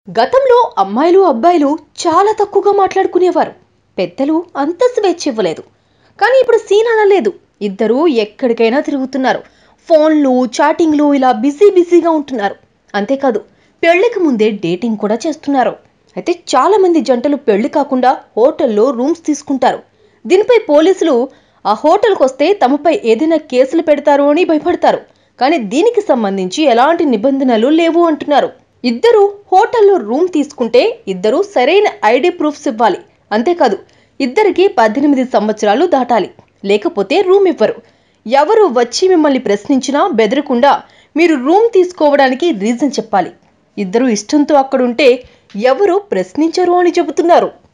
గతంలో అమ్మాయిలు అబ్బాయిలు చాలా తక్కువగా మాట్లాడుకునేవారు పెద్దలు అంత స్వేచ్ఛ ఇవ్వలేదు కానీ ఇప్పుడు సీన్ అనలేదు ఇద్దరూ ఎక్కడికైనా తిరుగుతున్నారు ఫోన్లు చాటింగ్లు ఇలా బిజీ బిజీగా ఉంటున్నారు అంతేకాదు పెళ్లికి ముందే డేటింగ్ కూడా చేస్తున్నారు అయితే చాలా మంది జంటలు పెళ్లి కాకుండా హోటల్లో రూమ్స్ తీసుకుంటారు దీనిపై పోలీసులు ఆ హోటల్కి వస్తే తమపై ఏదైనా కేసులు పెడతారు అని భయపడతారు కానీ దీనికి సంబంధించి ఎలాంటి నిబంధనలు లేవు అంటున్నారు ఇద్దరు హోటల్లో రూమ్ తీసుకుంటే ఇద్దరు సరైన ఐడి ప్రూఫ్స్ ఇవ్వాలి అంతేకాదు ఇద్దరికి పద్దెనిమిది సంవత్సరాలు దాటాలి లేకపోతే రూమ్ ఇవ్వరు ఎవరు వచ్చి మిమ్మల్ని ప్రశ్నించినా బెదరకుండా మీరు రూమ్ తీసుకోవడానికి రీజన్ చెప్పాలి ఇద్దరు ఇష్టంతో అక్కడుంటే ఎవరు ప్రశ్నించరు అని చెబుతున్నారు